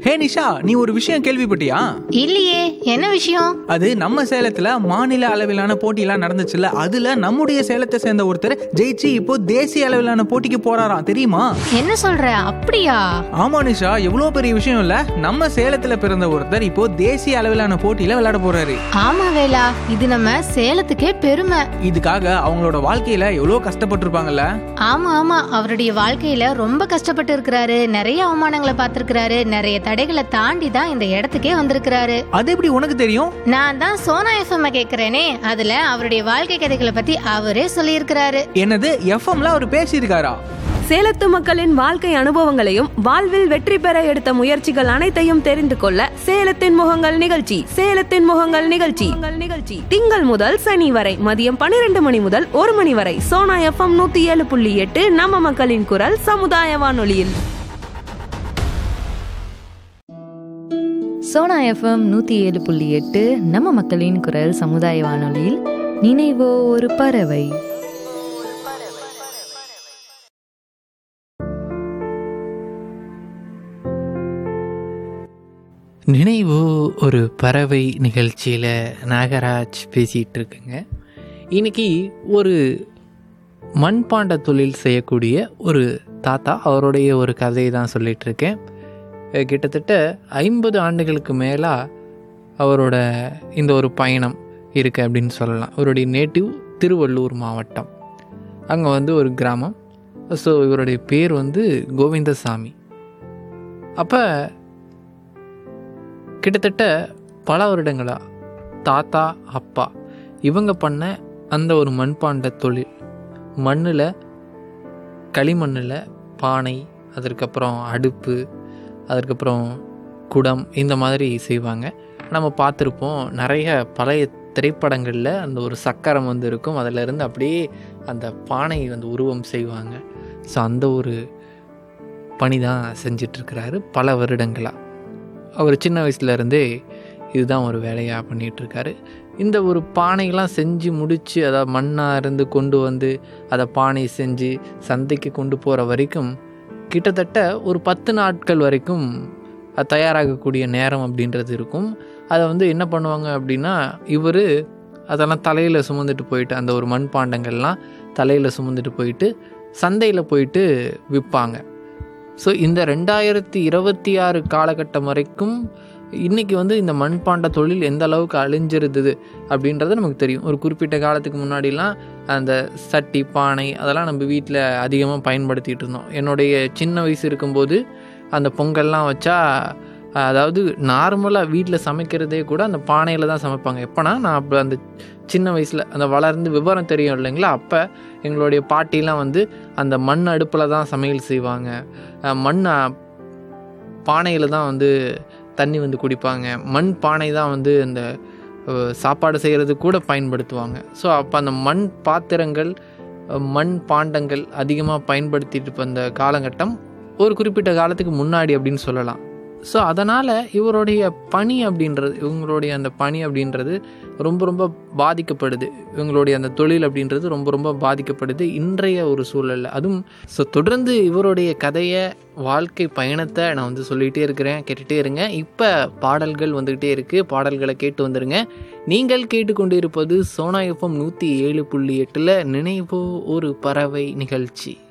ஹே நிஷா நீ ஒரு விஷயம் கேள்விப்பட்டியா இல்லையே என்ன விஷயம் அது நம்ம சேலத்துல மாநில அளவிலான போட்டியெல்லாம் நடந்துச்சுல்ல அதுல நம்முடைய சேலத்தை சேர்ந்த ஒருத்தர் ஜெயிச்சு இப்போ தேசிய அளவிலான போட்டிக்கு போறாராம் தெரியுமா என்ன சொல்ற அப்படியா ஆமா நிஷா எவ்வளோ பெரிய விஷயம் இல்ல நம்ம சேலத்துல பிறந்த ஒருத்தர் இப்போ தேசிய அளவிலான போட்டியில விளையாட போறாரு ஆமா வேலா இது நம்ம சேலத்துக்கே பெருமை இதுக்காக அவங்களோட வாழ்க்கையில எவ்வளோ கஷ்டப்பட்டிருப்பாங்கல்ல ஆமா ஆமா அவருடைய வாழ்க்கையில ரொம்ப கஷ்டப்பட்டு இருக்கிறாரு நிறைய அவமானங்களை பார்த்திருக்கிறாரு நிறைய தடைகளை தாண்டி தான் இந்த இடத்துக்கே வந்திருக்கிறாரு அது எப்படி உனக்கு தெரியும் நான் தான் சோனா எஃப்எம் கேக்குறேனே அதுல அவருடைய வாழ்க்கை கதைகளை பத்தி அவரே சொல்லியிருக்கிறாரு என்னது எஃப்எம்ல அவர் பேசியிருக்காரா சேலத்து மக்களின் வாழ்க்கை அனுபவங்களையும் வாழ்வில் வெற்றி பெற எடுத்த முயற்சிகள் அனைத்தையும் தெரிந்து கொள்ள சேலத்தின் முகங்கள் நிகழ்ச்சி சேலத்தின் முகங்கள் நிகழ்ச்சி நிகழ்ச்சி திங்கள் முதல் சனி வரை மதியம் பன்னிரண்டு மணி முதல் ஒரு மணி வரை சோனா எஃப்எம் நூத்தி ஏழு புள்ளி எட்டு நம்ம மக்களின் குரல் சமுதாய வானொலியில் சோனா எஃப்எம் நூற்றி ஏழு புள்ளி எட்டு நம்ம மக்களின் குரல் சமுதாய வானொலியில் நினைவோ ஒரு பறவை நினைவு ஒரு பறவை நிகழ்ச்சியில் நாகராஜ் பேசிகிட்டு இருக்குங்க இன்னைக்கு ஒரு மண்பாண்ட தொழில் செய்யக்கூடிய ஒரு தாத்தா அவருடைய ஒரு கதையை தான் சொல்லிட்டு இருக்கேன் அஹ் கிட்டத்தட்ட ஐம்பது ஆண்டுகளுக்கு மேலாக அவரோட இந்த ஒரு பயணம் இருக்குது அப்படின்னு சொல்லலாம் அவருடைய நேட்டிவ் திருவள்ளூர் மாவட்டம் அங்கே வந்து ஒரு கிராமம் ஸோ இவருடைய பேர் வந்து கோவிந்தசாமி அப்போ கிட்டத்தட்ட பல வருடங்களா தாத்தா அப்பா இவங்க பண்ண அந்த ஒரு மண்பாண்ட தொழில் மண்ணில் களிமண்ணில் பானை அதற்கப்புறம் அடுப்பு அதற்கப்புறம் குடம் இந்த மாதிரி செய்வாங்க நம்ம பார்த்துருப்போம் நிறைய பழைய திரைப்படங்களில் அந்த ஒரு சக்கரம் வந்து இருக்கும் அதிலிருந்து அப்படியே அந்த பானை வந்து உருவம் செய்வாங்க ஸோ அந்த ஒரு பணி தான் செஞ்சிட்ருக்கிறாரு பல வருடங்களாக அவர் சின்ன வயசுலேருந்தே இதுதான் ஒரு வேலையாக பண்ணிகிட்ருக்காரு இந்த ஒரு பானையெல்லாம் செஞ்சு முடித்து அதை மண்ணாக இருந்து கொண்டு வந்து அதை பானை செஞ்சு சந்தைக்கு கொண்டு போகிற வரைக்கும் கிட்டத்தட்ட ஒரு பத்து நாட்கள் வரைக்கும் அது தயாராகக்கூடிய நேரம் அப்படின்றது இருக்கும் அதை வந்து என்ன பண்ணுவாங்க அப்படின்னா இவர் அதெல்லாம் தலையில் சுமந்துட்டு போயிட்டு அந்த ஒரு மண்பாண்டங்கள்லாம் தலையில் சுமந்துட்டு போயிட்டு சந்தையில் போயிட்டு விற்பாங்க ஸோ இந்த ரெண்டாயிரத்தி இருபத்தி ஆறு காலகட்டம் வரைக்கும் இன்றைக்கி வந்து இந்த மண்பாண்ட தொழில் எந்த அளவுக்கு அழிஞ்சிருந்தது அப்படின்றது நமக்கு தெரியும் ஒரு குறிப்பிட்ட காலத்துக்கு முன்னாடிலாம் அந்த சட்டி பானை அதெல்லாம் நம்ம வீட்டில் அதிகமாக பயன்படுத்திகிட்டு இருந்தோம் என்னுடைய சின்ன வயசு இருக்கும்போது அந்த பொங்கல்லாம் வச்சா அதாவது நார்மலாக வீட்டில் சமைக்கிறதே கூட அந்த பானையில் தான் சமைப்பாங்க எப்போனா நான் அப்போ அந்த சின்ன வயசில் அந்த வளர்ந்து விவரம் தெரியும் இல்லைங்களா அப்போ எங்களுடைய பாட்டிலாம் வந்து அந்த மண் அடுப்பில் தான் சமையல் செய்வாங்க அஹ் மண் பானையில் தான் வந்து தண்ணி வந்து குடிப்பாங்க மண் பானை தான் வந்து அந்த அஹ், சாப்பாடு செய்கிறதுக்கு கூட பயன்படுத்துவாங்க ஸோ அப்போ அந்த மண் பாத்திரங்கள் அஹ், மண் பாண்டங்கள் அதிகமாக பயன்படுத்திட்டு வந்த காலகட்டம் ஒரு குறிப்பிட்ட காலத்துக்கு முன்னாடி அப்படின்னு சொல்லலாம் ஸோ அதனால் இவருடைய பணி அப்படின்றது இவங்களுடைய அந்த பணி அப்படின்றது ரொம்ப ரொம்ப பாதிக்கப்படுது இவங்களுடைய அந்த தொழில் அப்படின்றது ரொம்ப ரொம்ப பாதிக்கப்படுது இன்றைய ஒரு சூழலில் அதுவும் ஸோ தொடர்ந்து இவருடைய கதையை வாழ்க்கை பயணத்தை நான் வந்து சொல்லிகிட்டே இருக்கிறேன் கேட்டுகிட்டே இருங்க இப்போ பாடல்கள் வந்துக்கிட்டே இருக்குது பாடல்களை கேட்டு வந்துருங்க நீங்கள் கேட்டுக்கொண்டு இருப்பது சோனா எஃப்எம் நூற்றி ஏழு புள்ளி எட்டில் நினைவோ ஒரு பறவை நிகழ்ச்சி